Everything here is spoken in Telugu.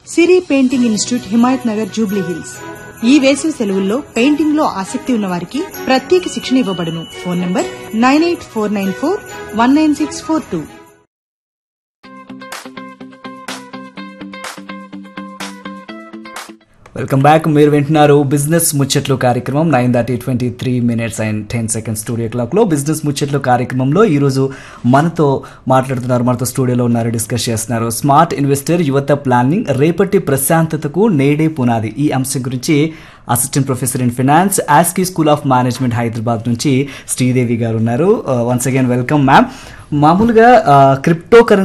సిరి పెయింటింగ్ ఇన్స్టిట్యూట్ హిమాయత్ నగర్ జూబ్లీ హిల్స్ ఈ వేసవి సెలవుల్లో పెయింటింగ్ లో ఆసక్తి ఉన్న వారికి ప్రత్యేక శిక్షణ ఇవ్వబడును phone number nine eight four nine four one nine six four two welcome back మీరు వింటున్నారు బిజినెస్ ముచ్చట్లు కార్యక్రమం నైన్ దాటి twenty three minutes and ten seconds studio క్లాక్లో బిజినెస్ ముచ్చట్లు కార్యక్రమంలో ఈరోజు మనతో మాట్లాడుతున్నారు మనతో స్టూడియోలో ఉన్నారు డిస్కస్ చేస్తున్నారు స్మార్ట్ ఇన్వెస్టర్ యువత ప్లానింగ్ రేపటి ప్రశాంతతకు నేడే పునాది ఈ అంశం గురించి assistant professor in finance ASCI school of management Hyderabad నుంచి శ్రీదేవి గారు ఉన్నారు వన్స్ అగైన్ వెల్కమ్ మ్యామ్ మామూలుగా క్రిప్టో